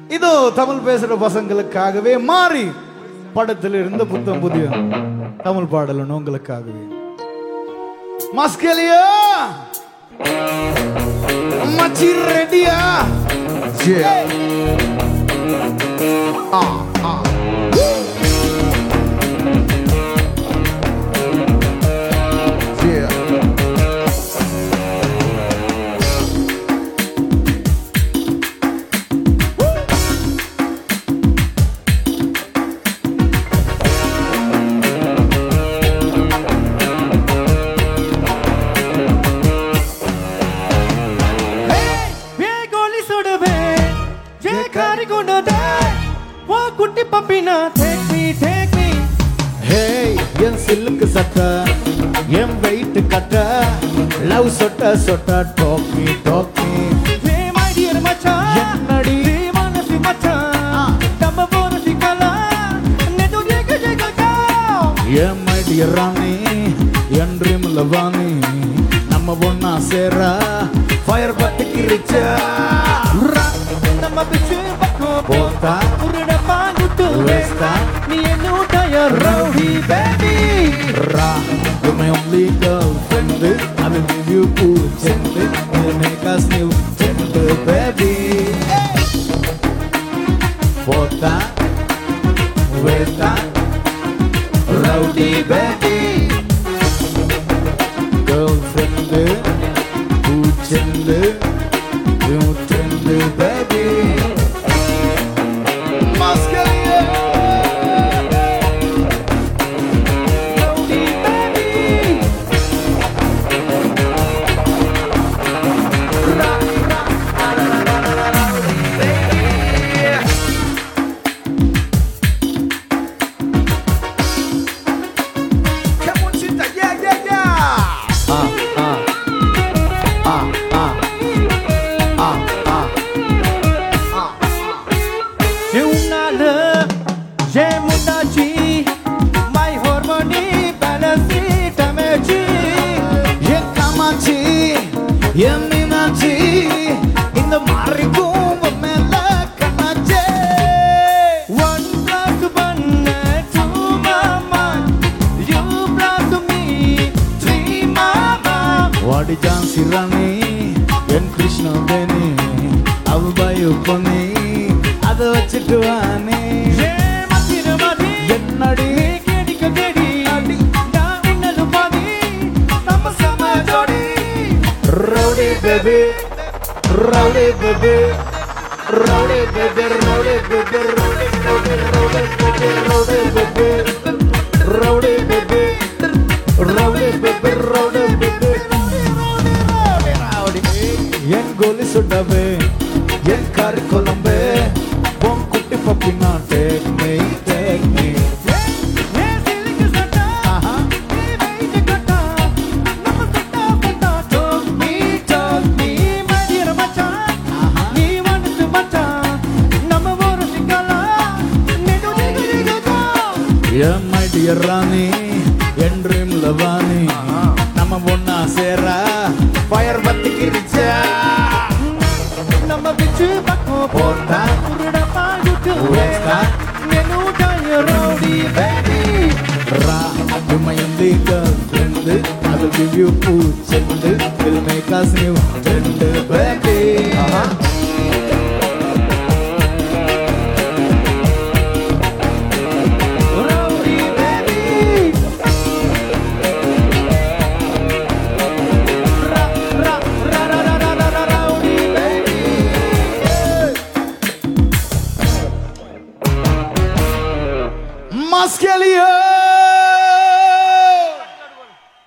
இதோ தமிழ் பேசுற பசங்களுக்காகவே மாறி படத்தில் இருந்த புத்தம் புதிய தமிழ் பாடலன் உங்களுக்காகவே மஸ்கலியா மச்சி ரெடியா Yeah. Ah, ah. Yeah. ஏ கோலி சுடுவே ஏ காரி கொண்டதே வா குட்டி பப்பினா take me take me hey என் சில்லுக்கு சட்டை என் வெயிட் கட்ட லவ் சொட்ட சொட்ட டோக்கி டோக்கி ஏ மை டியர் மச்சான் என்னடி? ஏ மனசி மச்சான் நம்ம போற சிக்கலா நெடு ஜெக ஜெக கா என் மைடிய ராணி என் ட்ரீம்ல வாணி நம்ம ஒன்னா சேர ஃபயர் பத்திக்கிருச்சா நம்ம பிச்சு பக்கம் போத்தா உருட பாங்குட்டு வேஸ்டா நீ என்ன டயர் rowdy baby Ra, you're my only girlfriend. I will give you cool gently. You make us new gentle baby. Bota, Veta, Rowdy baby. Girlfriend, cool gentle, new gentle baby. Mascaria. Rowdy baby Come on, Chita. Yeah, yeah, yeah. Ah, ah. Ah, ah. Ah, ah. Se unală, je mudaci, mai hormoni, balansi, tameci. என் காமாட்சி என் மீனாட்சி இந்த மாறிக்கும் உன் மேல கண்ணாச்சே One plus one, two mama, you plus me, three mama. வாடி ஜான்சி ராணி என் கிருஷ்ண பேனி அவ பயு பொன்னி அதை வச்சுட்டு வானே Je மதிர மதி, என்னடி நீ கேடிக்க கேடி, அடி, நான் உன்னது பாதி, நம்ம சம ஜோடி. Rowdy baby rowdy baby rowdy baby rowdy baby rowdy baby rowdy baby rowdy baby rowdy baby rowdy baby rowdy என் கோலி சுடவே என் காரி குழம்பு உன் குட்டி பப்பி நான் டேக் மீ டேக் மீ ஏ சிலுக்கு சட்டா, ஆஹா நீ வெயிட்டு கட்டா, நம்ம சட்டா பட்டா, talk me, talk me, my dear மச்சான். நீ மனசு மச்சான், நம்ம ஒரு சிக்கலா, நெடு ஜிகு ஜிகு ஜா. என் மை டியர் ராணி என் ட்ரீம்ல வாணி நம்ம ஒன்னா சேர ஃபயர் பத்திக்கிருச்சா நம்ம பிச்சு பக்கம் போட்டா உருட பாடுட்டு வேஸ்டா நெடு டயர் rowdy baby. Ra, you my only girlfriend. I will give you food, gently. Will make us new, tender baby. Rowdy baby. Ra, ra, ra, ra, ra, ra, ra, ra, rowdy baby. Mascalia!